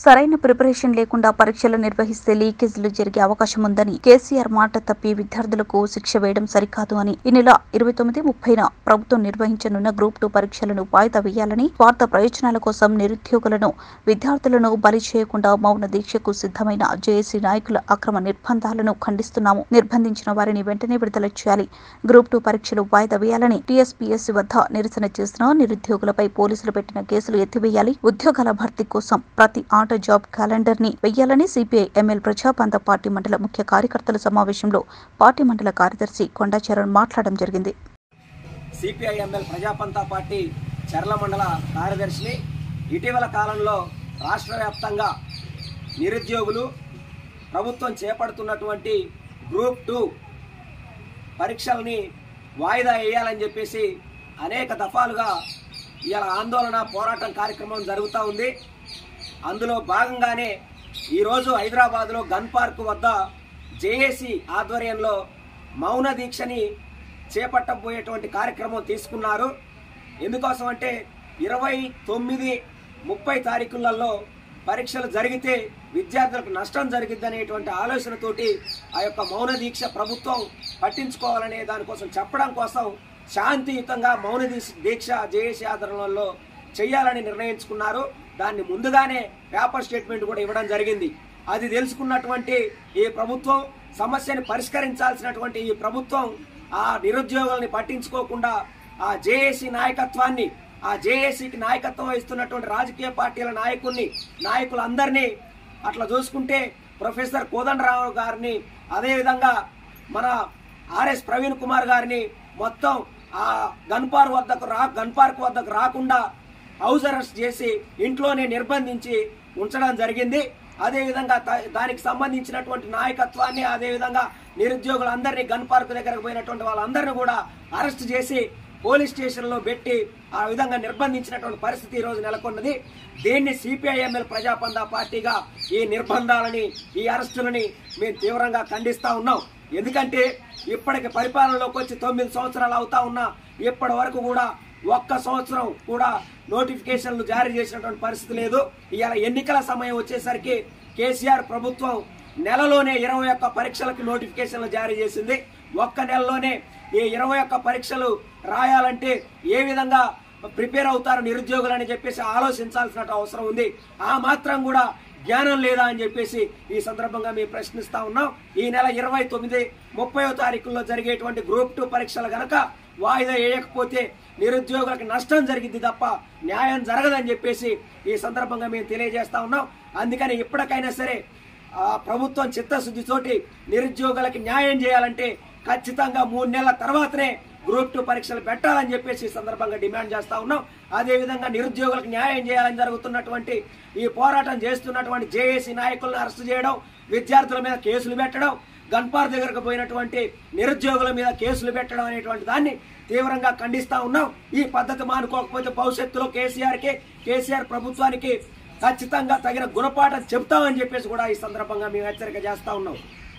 సరైన ప్రిపరేషన్ లేకుండా పరీక్షలు నిర్వహిస్తే లీకేజీలు జరిగే అవకాశం ఉందని కేసీఆర్ మాట తప్పి విద్యార్థులకు శిక్ష వేయడం సరికాదు అని ఈ నెల ఇరవై తొమ్మిది ముప్పైన ప్రభుత్వం నిర్వహించనున్న గ్రూప్ టూ పరీక్షలను వాయిదా వేయాలని స్వార్థ ప్రయోజనాల కోసం నిరుద్యోగులను విద్యార్థులను బలి చేయకుండా మౌన దీక్షకు సిద్ధమైన జేఏసీ నాయకుల అక్రమ నిర్బంధాలను ఖండిస్తున్నాము నిర్బంధించిన వారిని వెంటనే విడుదల చేయాలి గ్రూప్ టూ పరీక్షలు వాయిదా వేయాలని టీఎస్పీఎస్సీ వద్ద నిరసన చేసిన నిరుద్యోగులపై పోలీసులు పెట్టిన కేసులు ఎత్తివేయాలి ఉద్యోగాల భర్తీ కోసం ప్రతి ఆట జాబ్ క్యాలెండర్ ని వెయ్యాలని సిపిఐ ఎంఎల్ ప్రజాబంధ పార్టీ మండల ముఖ్య కార్యకర్తల సమావేశంలో పార్టీ మండల కార్యదర్శి కొండాచరణ్ మాట్లాడడం జరిగింది సిపిఐఎంఎల్ ప్రజాపంతా పార్టీ చర్ల మండల కార్యదర్శిని ఇటీవల కాలంలో రాష్ట్ర వ్యాప్తంగా నిరుద్యోగులు ప్రభుత్వం చేపడుతున్నటువంటి గ్రూప్ టూ పరీక్షల్ని వాయిదా వేయాలని చెప్పేసి అనేక దఫాలుగా ఇవాళ ఆందోళన పోరాటం కార్యక్రమం జరుగుతూ ఉంది అందులో భాగంగానే ఈరోజు హైదరాబాద్లో గన్ పార్క్ వద్ద జేఏసీ ఆధ్వర్యంలో మౌన దీక్షని చేపట్టబోయేటువంటి కార్యక్రమం తీసుకున్నారు ఎందుకోసం అంటే ఇరవై తొమ్మిది ముప్పై తారీఖులలో పరీక్షలు జరిగితే విద్యార్థులకు నష్టం జరిగిద్దనేటువంటి ఆలోచనతోటి ఆ యొక్క మౌన దీక్ష ప్రభుత్వం పట్టించుకోవాలనే దానికోసం చెప్పడం కోసం శాంతియుతంగా మౌన దీక్ష- దీక్ష జేఏసీ ఆధ్వర్యంలో చేయాలని నిర్ణయించుకున్నారు దాన్ని ముందుగానే పేపర్ స్టేట్మెంట్ కూడా ఇవ్వడం జరిగింది అది తెలుసుకున్నటువంటి ఈ ప్రభుత్వం సమస్యని పరిష్కరించాల్సినటువంటి ఈ ప్రభుత్వం ఆ నిరుద్యోగుల్ని పట్టించుకోకుండా ఆ జేఏసీ నాయకత్వాన్ని ఆ జేఏసీకి నాయకత్వం వహిస్తున్నటువంటి రాజకీయ పార్టీల నాయకుల్ని నాయకులందరినీ అట్లా చూసుకుంటే ప్రొఫెసర్ కోదండరావు గారిని అదేవిధంగా మన ఆర్ఎస్ ప్రవీణ్ కుమార్ గారిని మొత్తం ఆ గన్పార్ వద్దకు రా గన్ పార్క్ వద్దకు రాకుండా హౌస్ అరెస్ట్ చేసి ఇంట్లోనే నిర్బంధించి ఉంచడం జరిగింది అదేవిధంగా త- దానికి సంబంధించినటువంటి నాయకత్వాన్ని అదేవిధంగా నిరుద్యోగులందరినీ గన్ పార్క్ దగ్గరకు పోయినటువంటి వాళ్ళందరినీ కూడా అరెస్ట్ చేసి పోలీస్ స్టేషన్లో పెట్టి ఆ విధంగా నిర్బంధించినటువంటి పరిస్థితి ఈ రోజు నెలకొన్నది దీన్ని సిపిఐఎంఎల్ ప్రజాపందా పార్టీగా ఈ నిర్బంధాలని ఈ అరెస్టులని మేము తీవ్రంగా ఖండిస్తా ఉన్నాం ఎందుకంటే ఇప్పటికి పరిపాలనలోకి వచ్చి తొమ్మిది సంవత్సరాలు అవుతా ఉన్నా ఇప్పటి వరకు కూడా ఒక్క సంవత్సరం కూడా నోటిఫికేషన్లు జారీ చేసినటువంటి పరిస్థితి లేదు ఇవాళ ఎన్నికల సమయం వచ్చేసరికి కేసీఆర్ ప్రభుత్వం నెలలోనే ఇరవై ఒక్క పరీక్షలకు నోటిఫికేషన్లు జారీ చేసింది ఒక్క నెలలోనే ఈ ఇరవై ఒక్క పరీక్షలు రాయాలంటే ఏ విధంగా ప్రిపేర్ అవుతారు నిరుద్యోగులు అని చెప్పేసి ఆలోచించాల్సిన అవసరం ఉంది ఆ మాత్రం కూడా జ్ఞానం లేదా అని చెప్పేసి ఈ సందర్భంగా మేము ప్రశ్నిస్తా ఉన్నాం ఈ నెల ఇరవై తొమ్మిది ముప్పయో తారీఖుల్లో జరిగేటువంటి గ్రూప్ టూ పరీక్షలు గనక వాయిదా వేయకపోతే నిరుద్యోగులకు నష్టం జరిగింది తప్ప న్యాయం జరగదని చెప్పేసి ఈ సందర్భంగా మేము తెలియజేస్తా ఉన్నాం అందుకని ఇప్పటికైనా సరే ఆ ప్రభుత్వం చిత్తశుద్ధితోటి నిరుద్యోగులకి న్యాయం చేయాలంటే ఖచ్చితంగా మూడు నెలల తర్వాతనే గ్రూప్ టూ పరీక్షలు పెట్టాలని చెప్పేసి ఈ సందర్భంగా డిమాండ్ చేస్తా ఉన్నాం అదేవిధంగా నిరుద్యోగులకు న్యాయం చేయాలని జరుగుతున్నటువంటి ఈ పోరాటం చేస్తున్నటువంటి జేఏసీ నాయకులను అరెస్ట్ చేయడం విద్యార్థుల మీద కేసులు పెట్టడం గన్పార్ దగ్గరకు పోయినటువంటి నిరుద్యోగుల మీద కేసులు పెట్టడం అనేటువంటి దాన్ని తీవ్రంగా ఖండిస్తా ఉన్నాం ఈ పద్ధతి మానుకోకపోతే భవిష్యత్తులో కేసీఆర్కి కేసీఆర్ ప్రభుత్వానికి ఖచ్చితంగా తగిన గుణపాఠం చెప్తామని చెప్పేసి కూడా ఈ సందర్భంగా మేము హెచ్చరిక చేస్తా ఉన్నాం